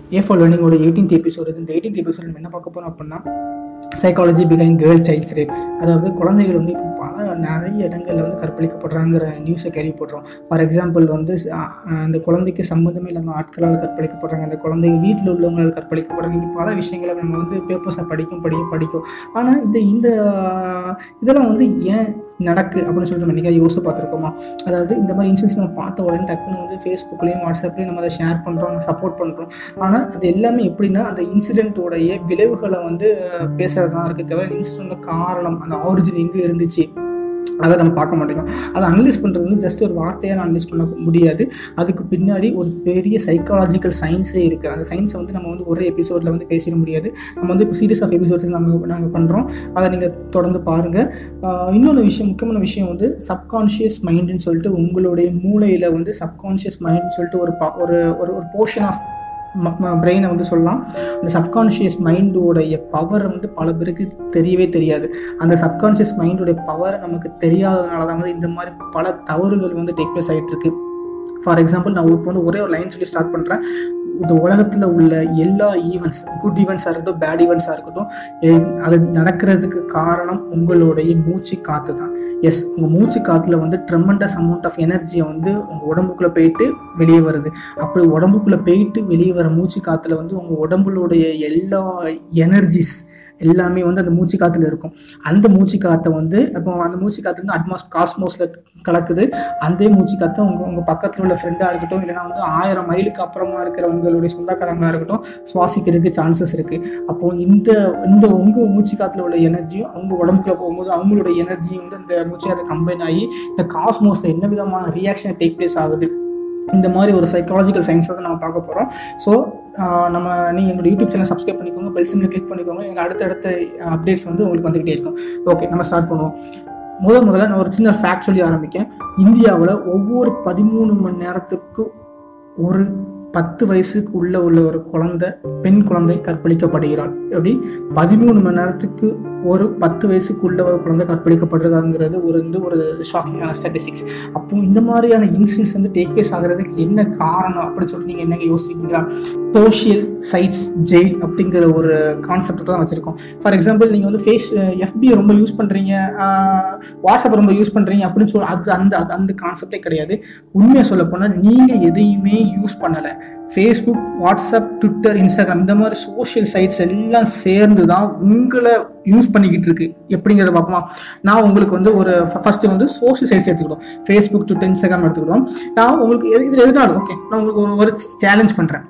ஏ for லேர்னிங்கோட eighteenth episode இந்த eighteenth episode நம்ம என்ன பார்க்க போகிறோம் அப்படின்னா சைக்காலஜி பிகைன் கேர்ள் சைல்ட்ஸ் ரேப் அதாவது குழந்தைகள் வந்து இப்போ பல நிறைய இடங்களில் வந்து கற்பழிக்கப்படுறாங்கிற நியூஸை கேள்விப்படுறோம் ஃபார் எக்ஸாம்பிள் வந்து அஹ், அந்த குழந்தைக்கு சம்மந்தமே இல்லாமல் ஆட்களால் கற்பழிக்கப்படுறாங்க அந்த குழந்தை வீட்டில் உள்ளவங்களால் கற்பழிக்கப்படுறாங்க இப்படி பல விஷயங்களை நம்ம வந்து பேப்பர்ஸை படிக்கும் படிக்கும் படிக்கும் ஆனால் இந்த இந்த அஹ், இதெல்லாம் வந்து ஏன் நடக்கு அப்படின்னு சொல்லிட்டு நம்ம என்றைக்கா யோசிச்சு பார்த்துருக்கோமா அதாவது இந்த மாதிரி இன்சிடென்ட்ஸ் நம்ம பார்த்த உடனே டக்குன்னு வந்து ஃபேஸ்புக்லேயும் வாட்ஸ்அப்லேயும் நம்ம அதை ஷேர் பண்ணுறோம் சப்போர்ட் பண்ணுறோம் ஆனால் அது எல்லாமே எப்படின்னா அந்த இன்சிடென்ட்டோடைய விளைவுகளை வந்து பேசுறது தான் இருக்குது தவிர இன்சிடென்ட் காரணம் அந்த ஆரிஜின் எங்கே இருந்துச்சு அதை நம்ம பார்க்க மாட்டேங்கிறோம் அதை அனலைஸ் பண்ணுறது வந்து ஜஸ்ட் ஒரு வார்த்தையாக அனலைஸ் பண்ண முடியாது அதுக்கு பின்னாடி ஒரு பெரிய சைக்காலஜிக்கல் சயின்ஸே இருக்குது அந்த சயின்ஸை வந்து நம்ம வந்து ஒரே எபிசோடில் வந்து பேசிட முடியாது நம்ம வந்து இப்போ சீரியஸ் ஆஃப் எபிசோட்ஸ் நம்ம நாங்கள் பண்ணுறோம் அதை நீங்கள் தொடர்ந்து பாருங்கள் இன்னொரு விஷயம் முக்கியமான விஷயம் வந்து சப்கான்ஷியஸ் மைண்டுன்னு சொல்லிட்டு உங்களுடைய மூளையில் வந்து சப்கான்ஷியஸ் மைண்டுன்னு சொல்லிட்டு ஒரு பா- ஒரு ஒரு ஒரு போர்ஷன் ஆஃப் பிரெயினை வந்து சொல்லலாம் அந்த சப்கான்ஷியஸ் மைண்டோடைய பவரை வந்து பல பேருக்கு தெரியவே தெரியாது அந்த சப்கான்ஷியஸ் மைண்டோடைய பவர் நமக்கு தெரியாததுனால தான் வந்து இந்த மாதிரி பல தவறுகள் வந்து டேக் பிளேஸ் ஆகிட்டு இருக்கு ஃபார் எக்ஸாம்பிள் நான் இப்போ வந்து ஒரே ஒரு லைன் சொல்லி ஸ்டார்ட் பண்ணுறேன் இந்த உலகத்தில் உள்ள எல்லா ஈவெண்ட்ஸ் குட் ஈவெண்ட்ஸாக இருக்கட்டும் பேட் ஈவெண்ட்ஸாக இருக்கட்டும் எ- அது நடக்கிறதுக்கு காரணம் உங்களுடைய மூச்சு காற்று தான் எஸ் உங்கள் மூச்சு காற்றுல வந்து ட்ரெமண்டஸ் அமௌண்ட் ஆஃப் எனர்ஜியை வந்து உங்கள் உடம்புக்குள்ளே போயிட்டு வெளியே வருது அப்படி உடம்புக்குள்ளே போயிட்டு வெளியே வர மூச்சு காற்றுல வந்து உங்கள் உடம்புடைய எல்லா எனர்ஜிஸ் எல்லாமே வந்து அந்த மூச்சு காற்றுல இருக்கும் அந்த மூச்சு காற்றை வந்து இப்போ அந்த மூச்சு காற்று வந்து அட்மாஸ் காஸ்மோஸில் கலக்குது அந்த மூச்சு காற்றை உங்கள் உங்கள் பக்கத்தில் உள்ள ஃப்ரெண்டாக இருக்கட்டும் இல்லைனா வந்து ஆயிரம் மைலுக்கு அப்புறமா இருக்கிற உங்களுடைய சொந்தக்காரங்களாக இருக்கட்டும் சுவாசிக்கிறதுக்கு சான்சஸ் இருக்குது அப்போ இந்த இந்த உங்கள் மூச்சு காற்றுல உள்ள எனர்ஜியும் அவங்க உடம்புக்குள்ள போகும்போது அவங்களோட எனர்ஜியும் வந்து இந்த மூச்சு காற்றை கம்பைன் ஆகி இந்த காஸ்மோஸில் என்ன விதமான ரியாக்ஷன் டேக் பிளேஸ் ஆகுது இந்த மாதிரி ஒரு சைக்காலஜிக்கல் சயின்ஸஸ் நம்ம பார்க்க போகிறோம் ஸோ நம்ம நீங்கள் எங்களோட யூடியூப் சேனல் சப்ஸ்கிரைப் பண்ணிக்கோங்க பெல் சிம்மில் கிளிக் பண்ணிக்கோங்க எங்கள் அடுத்தடுத்த அப்டேட்ஸ் வந்து உங்களுக்கு வந்துக்கிட்டே இருக்கும் ஓகே நம்ம ஸ்டார்ட் பண்ணுவோம் முதல் முதல்ல நான் ஒரு சின்ன ஃபேக்ட் சொல்லி ஆரம்பிக்கேன் இந்தியாவில் ஒவ்வொரு பதிமூணு மணி நேரத்துக்கு ஒரு பத்து வயசுக்கு உள்ள உள்ள ஒரு குழந்தை பெண் குழந்தை கற்பழிக்கப்படுகிறாள் எப்படி பதிமூணு மணி நேரத்துக்கு ஒரு பத்து வயசுக்குள்ள ஒரு குழந்தை கற்பழிக்கப்படுறதாங்கிறது ஒரு வந்து ஒரு ஷாக்கிங்கான ஸ்டாட்டிஸ்டிக்ஸ் அப்போ இந்த மாதிரியான இன்சிடென்ட்ஸ் வந்து டேக் பிளேஸ் ஆகிறதுக்கு என்ன காரணம் அப்படின்னு சொல்லிட்டு நீங்கள் என்ன யோசிக்கிறீங்களா சோஷியல் சைட்ஸ் ஜெயில் அப்படிங்கிற ஒரு கான்செப்ட் தான் வச்சுருக்கோம் ஃபார் எக்ஸாம்பிள் நீங்கள் வந்து ஃபேஸ் எஃபியை ரொம்ப யூஸ் பண்ணுறீங்க வாட்ஸ்அப் ரொம்ப யூஸ் பண்ணுறீங்க அப்படின்னு சொல்லி அது அந்த அது அந்த கான்செப்டே கிடையாது உண்மையை சொல்ல போனால் நீங்கள் எதையுமே யூஸ் பண்ணலை ஃபேஸ்புக் வாட்ஸ்அப் ட்விட்டர் இன்ஸ்டாகிராம் இந்த மாதிரி சோஷியல் சைட்ஸ் எல்லாம் சேர்ந்து தான் உங்களை யூஸ் பண்ணிக்கிட்டு இருக்கு எப்படிங்கிறத பார்ப்போமா நான் உங்களுக்கு வந்து ஒரு ஃபஸ்ட்டு வந்து சோஷியல் சைட்ஸ் எடுத்துக்கிட்டோம் ஃபேஸ்புக் ட்விட்டர் இன்ஸ்டாகிராம் எடுத்துக்கிட்டோம் நான் உங்களுக்கு எது- இதில் எதுனாலும் ஓகே நான் உங்களுக்கு ஒரு ஒரு சேலஞ்ச் பண்ணுறேன்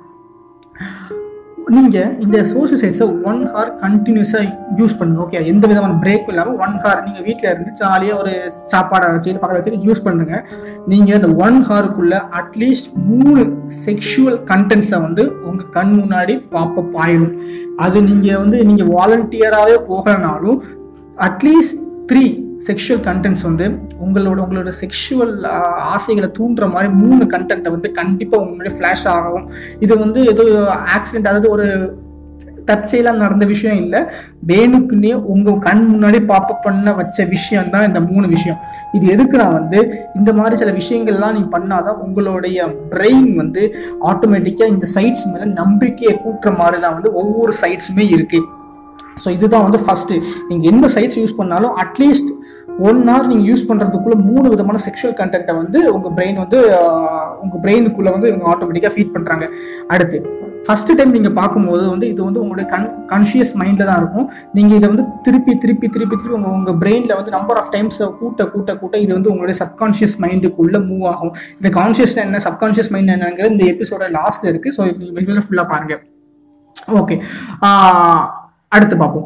நீங்கள் இந்த சோஷியல் சைட்ஸை ஒன் ஹவர் கண்டினியூஸாக யூஸ் பண்ணுங்க ஓகே எந்த விதமான பிரேக் இல்லாமல் ஒன் ஹவர் நீங்கள் வீட்டில் இருந்து ஜாலியாக ஒரு சாப்பாடை வச்சுட்டு பக்கத்தில் வச்சுட்டு யூஸ் பண்ணுங்க நீங்கள் இந்த ஒன் ஹவருக்குள்ளே அட்லீஸ்ட் மூணு செக்ஷுவல் கண்டென்ட்ஸை வந்து உங்கள் கண் முன்னாடி பாப்பப் ஆயிரும் அது நீங்கள் வந்து நீங்கள் வாலண்டியராகவே போகலனாலும் அட்லீஸ்ட் த்ரீ செக்ஷுவல் கண்டென்ட்ஸ் வந்து உங்களோட உங்களோட செக்ஷுவல் ஆசைகளை தூண்டுற மாதிரி மூணு கண்டென்ட்டை வந்து கண்டிப்பாக உங்களுடைய ஃப்ளாஷ் ஆகும் இது வந்து ஏதோ ஆக்சிடென்ட் அதாவது ஒரு தற்செயலாக நடந்த விஷயம் இல்லை வேணுக்குன்னே உங்கள் கண் முன்னாடி பாப்பப் பண்ண வச்ச விஷயம் தான் இந்த மூணு விஷயம் இது எதுக்கு நான் வந்து இந்த மாதிரி சில விஷயங்கள்லாம் நீ பண்ணாதான் உங்களுடைய பிரெயின் வந்து ஆட்டோமேட்டிக்காக இந்த சைட்ஸ் மேலே நம்பிக்கையை கூட்டுற மாதிரி தான் வந்து ஒவ்வொரு சைட்ஸுமே இருக்குது ஸோ இதுதான் வந்து ஃபஸ்ட்டு நீங்கள் எந்த சைட்ஸ் யூஸ் பண்ணாலும் அட்லீஸ்ட் ஒன் ஹவர் நீங்கள் யூஸ் பண்ணுறதுக்குள்ள மூணு விதமான செக்ஷுவல் கண்டென்ட்டை வந்து உங்கள் பிரெயின் வந்து உங்கள் பிரெயினுக்குள்ளே வந்து இவங்க ஆட்டோமேட்டிக்காக ஃபீட் பண்ணுறாங்க அடுத்து ஃபஸ்ட்டு டைம் நீங்கள் பார்க்கும்போது வந்து இது வந்து உங்களுடைய கன் கான்ஷியஸ் மைண்டில் தான் இருக்கும் நீங்கள் இதை வந்து திருப்பி திருப்பி திருப்பி திருப்பி உங்கள் உங்கள் பிரெயினில் வந்து நம்பர் ஆஃப் டைம்ஸ் கூட்ட கூட்ட கூட்ட இது வந்து உங்களுடைய சப்கான்ஷியஸ் மைண்டுக்குள்ளே மூவ் ஆகும் இந்த கான்ஷியஸ் என்ன சப்கான்ஷியஸ் மைண்ட் என்னங்கிறது இந்த எபிசோட லாஸ்ட்டில் இருக்குது ஸோ ஃபுல்லாக பாருங்கள் ஓகே அடுத்து பார்ப்போம்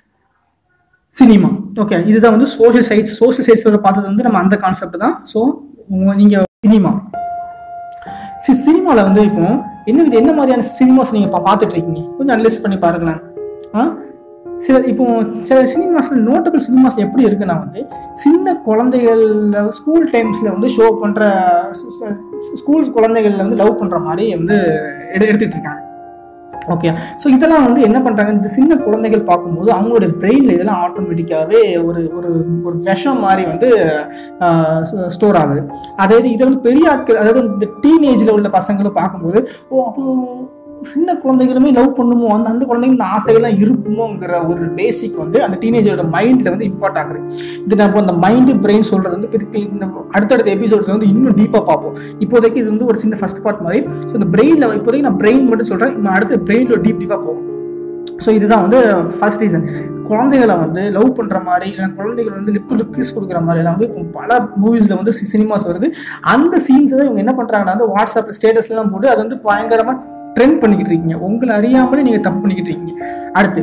சினிமா ஓகே இதுதான் வந்து சோஷியல் சைட்ஸ் சோஷியல் சைட்ஸோட பார்த்தது வந்து நம்ம அந்த கான்செப்ட் தான் ஸோ நீங்கள் சினிமா சி சினிமாவில் வந்து இப்போ என்ன வித என்ன மாதிரியான சினிமாஸ் நீங்கள் இப்போ பார்த்துட்டு இருக்கீங்க கொஞ்சம் அனலைஸ் பண்ணி பாருங்களேன் ஆ சில இப்போ சில சினிமாஸ் நோட்டபிள் சினிமாஸ் எப்படி இருக்குன்னா வந்து சின்ன குழந்தைகள் ஸ்கூல் டைம்ஸில் வந்து ஷோ பண்ணுற ஸ்கூல் குழந்தைகளில் வந்து லவ் பண்ணுற மாதிரி வந்து எடு எடுத்துகிட்டு இருக்காங்க ஓகே ஸோ இதெல்லாம் வந்து என்ன பண்ணுறாங்க இந்த சின்ன குழந்தைகள் பார்க்கும்போது அவங்களோட பிரெயினில் இதெல்லாம் ஆட்டோமேட்டிக்காகவே ஒரு ஒரு ஒரு விஷம் மாதிரி வந்து ஸ்டோர் ஆகுது அதாவது இதை வந்து பெரிய ஆட்கள் அதாவது இந்த டீனேஜில் உள்ள பசங்களும் பார்க்கும்போது ஓ அப்போ சின்ன குழந்தைகளுமே லவ் பண்ணுமோ அந்த அந்த குழந்தைங்க இந்த ஆசைகள்லாம் இருக்குமோங்கிற ஒரு பேசிக் வந்து அந்த டீனேஜரோட மைண்டில் வந்து இம்பார்ட் ஆகுது இது நம்ம அந்த மைண்டு பிரெயின் சொல்கிறது வந்து திருப்பி இந்த அடுத்தடுத்த எபிசோட்ஸ் வந்து இன்னும் டீப்பாக பார்ப்போம் இப்போதைக்கு இது வந்து ஒரு சின்ன ஃபர்ஸ்ட் பார்ட் மாதிரி ஸோ இந்த பிரெயினில் இப்போதைக்கு நான் பிரெயின் மட்டும் சொல்கிறேன் இப்போ அடுத்து பிரெயினில் டீப் டீப்பாக போகும் ஸோ இதுதான் வந்து ஃபர்ஸ்ட் ரீசன் குழந்தைகளை வந்து லவ் பண்ணுற மாதிரி இல்லை குழந்தைகள் வந்து லிப் டு லிப் கிஸ் கொடுக்குற மாதிரி எல்லாம் வந்து இப்போ பல மூவிஸில் வந்து சினிமாஸ் வருது அந்த சீன்ஸை தான் இவங்க என்ன பண்ணுறாங்கன்னா வந்து வாட்ஸ்அப்பில் ஸ்டேட்டஸ்லாம் போட்டு அதை வந்து பயங்கரமாக ட்ரெண்ட் பண்ணிக்கிட்டு இருக்கீங்க உங்களை அறியாமலே நீங்கள் தப்பு பண்ணிக்கிட்டு இருக்கீங்க அடுத்து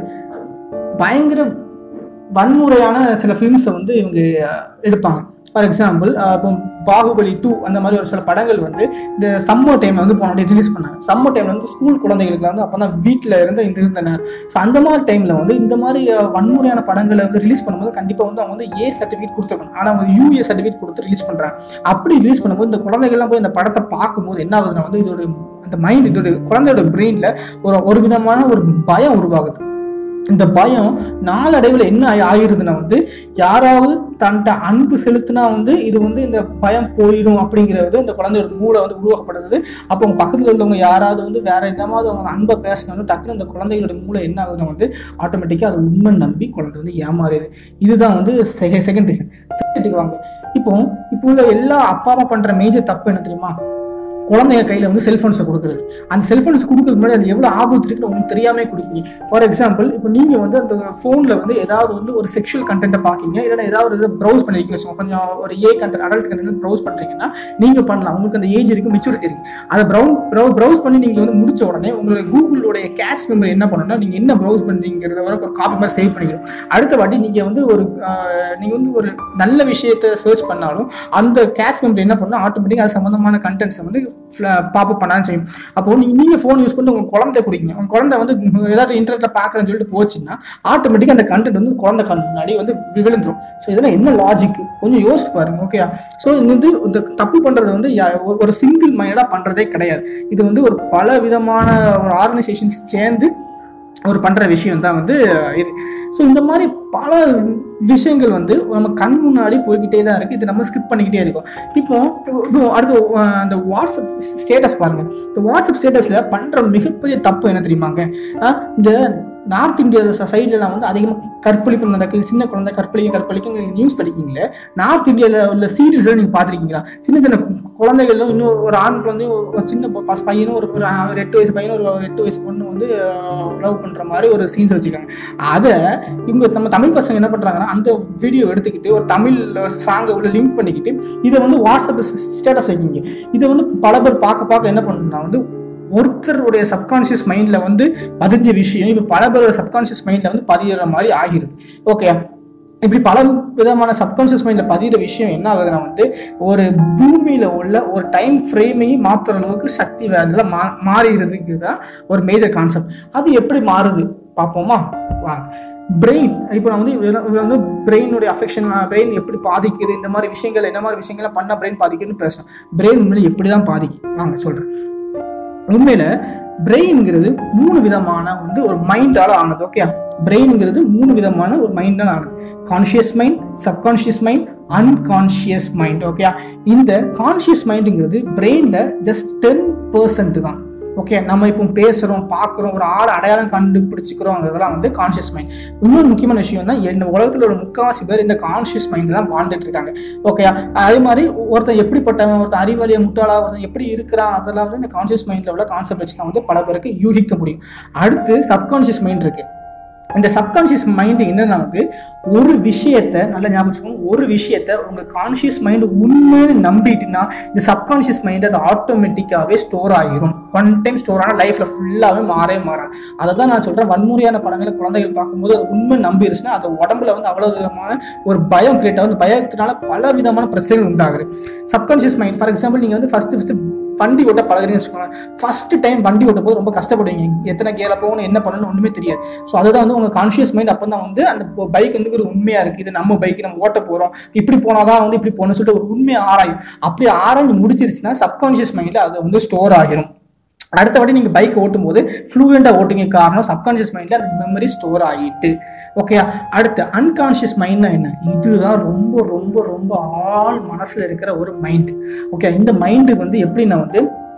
பயங்கர வன்முறையான சில ஃபிலிம்ஸை வந்து இவங்க அஹ், எடுப்பாங்க ஃபார் எக்ஸாம்பிள் இப்போ பாகுபலி டூ அந்த மாதிரி ஒரு சில படங்கள் வந்து இந்த சம்மர் டைமில் வந்து போன ரிலீஸ் பண்ணாங்க சம்மர் டைமில் வந்து ஸ்கூல் குழந்தைகளுக்கு வந்து அப்போ தான் வீட்டில் இருந்து இந்த இருந்தனர் ஸோ அந்த மாதிரி டைமில் வந்து இந்த மாதிரி அஹ், வன்முறையான படங்களை வந்து ரிலீஸ் பண்ணும்போது கண்டிப்பாக வந்து அவங்க வந்து ஏ சர்டிஃபிகேட் கொடுத்துருக்கணும் ஆனால் அவங்க யூஏ சர்டிஃபிகேட் கொடுத்து ரிலீஸ் பண்ணுறாங்க அப்படி ரிலீஸ் பண்ணும்போது இந்த குழந்தைகள்லாம் போய் இந்த படத்தை பார்க்கும்போது என்ன ஆகுதுன்னா வந்து இதோட அந்த மைண்ட் இதோட குழந்தையோட பிரெயினில் ஒரு ஒரு விதமான ஒரு பயம் உருவாகுது இந்த பயம் நாளடைவில் என்ன ஆயி- ஆயிருதுன்னா வந்து யாராவது தன்ட்ட அன்பு செலுத்தினா வந்து இது வந்து இந்த பயம் போயிடும் அப்படிங்கிறது இந்த குழந்தையோட மூளை வந்து உருவாக்கப்படுறது அப்போ உங்க பக்கத்தில் உள்ளவங்க யாராவது வந்து வேற என்னமாவது அவங்க அன்பை பேசினாலும் டக்குன்னு இந்த குழந்தைகளோட மூளை என்ன ஆகுதுன்னா வந்து ஆட்டோமேட்டிக்காக அது உண்மை நம்பி குழந்தை வந்து ஏமாறுது இதுதான் வந்து செகண்ட் ரீசன் தேர்ட்டுக்கு வாங்க இப்போ இப்போ உள்ள எல்லா அப்பா அம்மா பண்ற மேஜர் தப்பு என்ன தெரியுமா குழந்தைங்க கையில் வந்து செல்ஃபோன்ஸை கொடுக்குறது அந்த செல்ஃபோன்ஸ் கொடுக்குறதுக்கு முன்னாடி அது எவ்வளோ ஆபத்து இருக்குன்னு உங்களுக்கு தெரியாமே கொடுக்கீங்க ஃபார் எக்ஸாம்பிள் இப்போ நீங்கள் வந்து அந்த ஃபோனில் வந்து ஏதாவது வந்து ஒரு செக்ஷுவல் கண்டென்ட்டை பார்க்கீங்க இல்லைன்னா ஏதாவது ஒரு ப்ரௌஸ் பண்ணிருக்கீங்க ஸோ கொஞ்சம் ஒரு A content adult content browse பண்ணுறீங்கன்னா நீங்கள் பண்ணலாம் உங்களுக்கு அந்த ஏஜ் இருக்குது மெச்சூரிட்டி இருக்குது அதை ப்ரௌன் ப்ரௌ ப்ரௌஸ் பண்ணி நீங்கள் வந்து முடிச்ச உடனே உங்களுடைய கூகுளுடைய கேஷ் மெமரி என்ன பண்ணணும்னா நீங்கள் என்ன ப்ரௌஸ் பண்ணுறீங்கிறத வரை ஒரு காப்பி மாதிரி சேவ் பண்ணிக்கணும் அடுத்த வாட்டி நீங்கள் வந்து ஒரு நீங்கள் வந்து ஒரு நல்ல விஷயத்தை சர்ச் பண்ணாலும் அந்த கேட்ச் மெமரி என்ன பண்ணணும் ஆட்டோமேட்டிக்காக அது சம்மந்தமான கண்டென்ட்ஸை வந்து பாப்பப் பண்ணாலும் செய்யும் அப்போ நீங்கள் நீங்கள் ஃபோன் யூஸ் பண்ணி உங்கள் குழந்தை குடிங்க உங்கள் குழந்தை வந்து ஏதாவது இன்டர்நெட்ல பார்க்குறேன்னு சொல்லிட்டு போச்சுன்னா ஆட்டோமேட்டிக்காக அந்த கண்டென்ட் வந்து குழந்தை கண் முன்னாடி வந்து வி- விழுந்துரும் ஸோ இதெல்லாம் என்ன லாஜிக் கொஞ்சம் யோசிச்சு பாருங்க ஓகே ஸோ இது வந்து இந்த தப்பு பண்ணுறது வந்து யா- ஒரு- ஒரு சிங்கிள் மைண்டடாக பண்ணுறதே கிடையாது இது வந்து ஒரு பல விதமான ஒரு ஆர்கனைசேஷன்ஸ் சேர்ந்து அவர் பண்ணுற விஷயம் தான் வந்து இது ஸோ இந்த மாதிரி பல விஷயங்கள் வந்து நம்ம கண் முன்னாடி போய்கிட்டே தான் இருக்குது இது நம்ம ஸ்கிப் பண்ணிக்கிட்டே இருக்கோம் இப்போ இப்போ அடுத்து அஹ், அந்த வாட்ஸ்அப் ஸ்டேட்டஸ் பாருங்க இந்த வாட்ஸ்அப் ஸ்டேட்டஸில் பண்ணுற மிகப்பெரிய தப்பு என்ன தெரியுமாங்க அஹ், இந்த நார்த் இந்தியா சைட்லலாம் வந்து அதிகமாக கற்பழிப்பு நடக்குது சின்ன குழந்தை கற்பழிக்க கற்பழிக்க நியூஸ் படிக்கீங்களே நார்த் இந்தியாவில் உள்ள சீரியல்ஸ்லாம் நீங்கள் பார்த்துருக்கீங்களா சின்ன சின்ன கு- குழந்தைகளும் இன்னும் ஒரு ஆண் குழந்தையும் ஒரு- ஒரு சின்ன ப- பச- பையனும் ஒரு ஒரு ஆ- ஒரு எட்டு வயசு பையனும் ஒரு எட்டு வயசு பொண்ணு வந்து லவ் பண்ணுற மாதிரி ஒரு சீன்ஸ் வச்சுருக்காங்க அதை இவங்க நம்ம தமிழ் பசங்க என்ன பண்ணுறாங்கன்னா அந்த வீடியோ எடுத்துக்கிட்டு ஒரு தமிழ் சாங்கை உள்ள லிங்க் பண்ணிக்கிட்டு இதை வந்து வாட்ஸ்அப் ஸ்டேட்டஸ் வைக்கிங்க இதை வந்து பல பேர் பார்க்க பார்க்க என்ன பண்ணணும்னா வந்து ஒருத்தருடைய சப்கான்ஷியஸ் மைண்டில் வந்து பதிஞ்ச விஷயம் இப்போ பல பேரோட சப்கான்ஷியஸ் மைண்டில் வந்து பதிகிற மாதிரி ஆகிருது ஓகே இப்படி பல விதமான சப்கான்ஷியஸ் மைண்டில் பதிகிற விஷயம் என்ன ஆகுதுன்னா வந்து ஒரு பூமியில் உள்ள ஒரு டைம் ஃப்ரேமையும் மாற்றுற அளவுக்கு சக்தி வேறு மா மாறிடுறதுக்கு தான் ஒரு மேஜர் கான்செப்ட் அது எப்படி மாறுது பார்ப்போமா வாங்க பிரெயின் இப்போ நான் வந்து இதுல- இதுல வந்து பிரெயினுடைய அஃபெக்ஷன் பிரெயின் எப்படி பாதிக்குது இந்த மாதிரி விஷயங்கள் என்ன மாதிரி விஷயங்கள்லாம் பண்ணால் பிரெயின் பாதிக்குதுன்னு பேசணும் பிரெயின் உண்மையில எப்படி தான் பாதிக்கும் வாங்க சொல்கிறேன் உண்மையில பிரெயின்ங்கிறது மூணு விதமான வந்து ஒரு மைண்டால ஆனது ஓகே பிரெயின்ங்கிறது மூணு விதமான ஒரு மைண்டால் ஆனது conscious mind subconscious mind unconscious mind okay இந்த கான்ஷியஸ் மைண்டுங்கிறது பிரெயினில் ஜஸ்ட் டென் பர்சன்ட் தான் ஓகே நம்ம இப்போ பேசுகிறோம் பார்க்குறோம் ஒரு ஆள் அடையாளம் கண்டுபிடிச்சிக்கிறோங்கிறதெல்லாம் வந்து கான்ஷியஸ் மைண்ட் இன்னொரு முக்கியமான விஷயம் தான் இந்த உலகத்தில் உள்ள முக்காவாசி பேர் இந்த கான்ஷியஸ் மைண்டில் தான் வாழ்ந்துட்டு இருக்காங்க ஓகே அதே மாதிரி ஒருத்தன் எப்படிப்பட்டவன் ஒருத்தன் அறிவாளிய முட்டாளா ஒருத்தன் எப்படி இருக்கிறான் அதெல்லாம் வந்து இந்த கான்ஷியஸ் மைண்டில் உள்ள கான்செப்ட் வச்சு தான் வந்து பல பேருக்கு யூகிக்க முடியும் அடுத்து சப்கான்ஷியஸ் மைண்ட் இருக்கு இந்த சப்கான்ஷியஸ் மைண்ட் என்னன்னா வந்து ஒரு விஷயத்த நல்லா ஞாபகம் வச்சுக்கோங்க ஒரு விஷயத்த உங்க கான்ஷியஸ் மைண்ட் உண்மைன்னு நம்பிட்டுனா இந்த சப்கான்ஷியஸ் மைண்ட் அது ஆட்டோமேட்டிக்காவே ஸ்டோர் ஆகிரும் ஒன் டைம் ஸ்டோர் ஆனால் லைஃப்ல ஃபுல்லாவே மாறவே மாறாது அதை தான் நான் சொல்றேன் வன்முறையான படங்களை குழந்தைகள் பார்க்கும்போது அது உண்மை நம்பிருச்சுன்னா அது உடம்புல வந்து அவ்வளவு விதமான ஒரு பயம் கிரியேட் ஆகுது பயத்தினால பல விதமான பிரச்சனைகள் உண்டாகுது சப்கான்ஷியஸ் மைண்ட் ஃபார் எக்ஸாம்பிள் நீங்க வந்து ஃபர்ஸ்ட் ஃபர்ஸ்ட் வண்டி ஓட்ட பழகுறீங்கன்னு வச்சுக்கோங்க ஃபர்ஸ்ட் டைம் வண்டி ஓட்டும் போது ரொம்ப கஷ்டப்படுவீங்க எத்தனை கேல போகணும் என்ன பண்ணணும் ஒன்றுமே தெரியாது ஸோ அதுதான் வந்து உங்க கான்ஷியஸ் மைண்ட் அப்போ தான் வந்து அந்த பைக் வந்து ஒரு உண்மையா இருக்கு இது நம்ம பைக் நம்ம ஓட்ட போறோம் இப்படி போனாதான் வந்து இப்படி போகணும்னு சொல்லிட்டு ஒரு உண்மையை ஆராயும் அப்படி ஆராய்ஞ்சு முடிச்சிருச்சுன்னா சப்கான்ஷியஸ் மைண்ட்ல அது வந்து ஸ்டோர் ஆகிரும் அடுத்த வாட்டி நீங்கள் பைக் ஓட்டும் போது ஃப்ளூயண்டாக ஓட்டுங்க காரணம் சப்கான்ஷியஸ் மைண்டில் அந்த மெமரி ஸ்டோர் ஆகிட்டு ஓகே அடுத்து அன்கான்ஷியஸ் மைண்ட்னா என்ன இதுதான் ரொம்ப ரொம்ப ரொம்ப ஆள் மனசில் இருக்கிற ஒரு மைண்டு ஓகே இந்த மைண்டு வந்து எப்படின்னா வந்து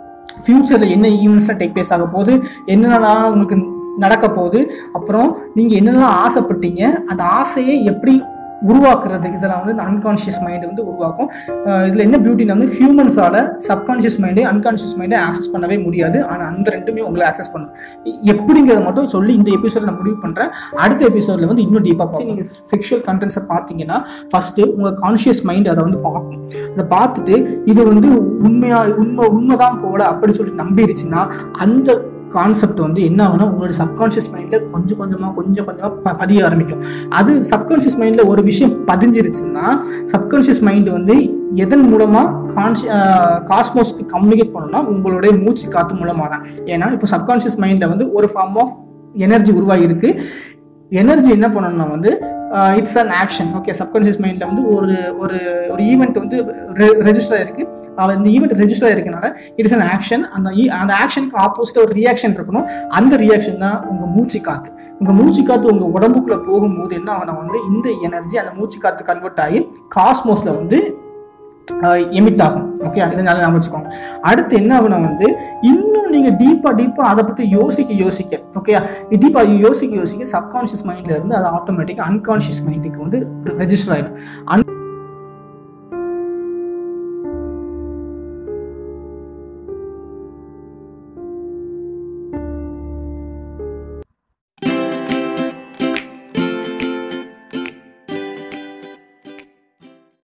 ஃப்யூச்சரில் என்ன ஈவெண்ட்ஸ்லாம் டேக் பிளேஸ் ஆக போகுது என்னென்னலாம் உங்களுக்கு நடக்க போகுது அப்புறம் நீங்கள் என்னென்னலாம் ஆசைப்பட்டீங்க அந்த ஆசையை எப்படி உருவாக்குறது இதெல்லாம் வந்து இந்த அன்கான்ஷியஸ் மைண்டு வந்து உருவாக்கும் இதில் என்ன பியூட்டினா வந்து ஹியூமன்ஸால் சப்கான்ஷியஸ் மைண்டு அன்கான்ஷியஸ் மைண்டை ஆக்சஸ் பண்ணவே முடியாது ஆனால் அந்த ரெண்டுமே உங்களை ஆக்சஸ் பண்ணும் எ- எப்படிங்கிறத மட்டும் சொல்லி இந்த எபிசோட நான் முடிவு பண்ணுறேன் அடுத்த எபிசோடில் வந்து இன்னும் டீப்பாக பார்த்து நீங்கள் செக்ஷுவல் கண்டென்ட்ஸை பார்த்தீங்கன்னா ஃபஸ்ட்டு உங்கள் கான்ஷியஸ் மைண்ட் அதை வந்து பார்க்கும் அதை பார்த்துட்டு இது வந்து உண்மையா உண்மை உண்மைதான் போல அப்படின்னு சொல்லி நம்பிருச்சுன்னா அந்த கான்செப்ட் வந்து என்ன ஆகும்னா உங்களுடைய சப்கான்ஷியஸ் மைண்டில் கொஞ்சம் கொஞ்சமாக கொஞ்சம் கொஞ்சமாக ப பதிய ஆரம்பிக்கும் அது சப்கான்ஷியஸ் மைண்டில் ஒரு விஷயம் பதிஞ்சிருச்சுன்னா சப்கான்ஷியஸ் மைண்ட் வந்து எதன் மூலமாக கான்ஷி காஸ்மோஸ்க்கு கம்யூனிகேட் பண்ணணும்னா உங்களுடைய மூச்சு காத்து மூலமாக தான் ஏன்னா இப்போ சப்கான்ஷியஸ் மைண்டில் வந்து ஒரு ஃபார்ம் ஆஃப் எனர்ஜி உருவாகிருக்கு எனர்ஜி என்ன பண்ணணும்னா வந்து it's an action okay subconscious மைண்டில் வந்து ஒரு ஒரு ஒரு ஈவெண்ட் வந்து ரெஜிஸ்டர் ஆயிருக்கு அவ- இந்த ஈவெண்ட் ரெஜிஸ்டர் ஆயிருக்கனால இட்ஸ் அன் ஆக்ஷன் அந்த e- அந்த ஆக்ஷனுக்கு ஆப்போசிட் ஒரு ரியாக்ஷன் இருக்கணும் அந்த ரியாக்ஷன் தான் உங்கள் மூச்சு காத்து உங்கள் மூச்சு காத்து உங்கள் உடம்புக்குள்ளே போகும்போது என்ன ஆகுனா வந்து இந்த எனர்ஜி அந்த மூச்சு காத்து கன்வெர்ட் ஆகி காஸ்மோஸில் வந்து எமிட் ஆகும் ஓகே இதனால ஞாபகம் வச்சுக்கோங்க அடுத்து என்ன ஆகுனா வந்து இன்னும் நீங்கள் டீப்பாக டீப்பாக அதை பற்றி யோசிக்க யோசிக்க ஓகே டீப்பாக யோசிக்க யோசிக்க சப்கான்ஷியஸ் மைண்டில் இருந்து அது ஆட்டோமேட்டிக்காக அன்கான்ஷியஸ் மைண்டுக்கு வந்து ரெஜிஸ்டர் ஆகிடும்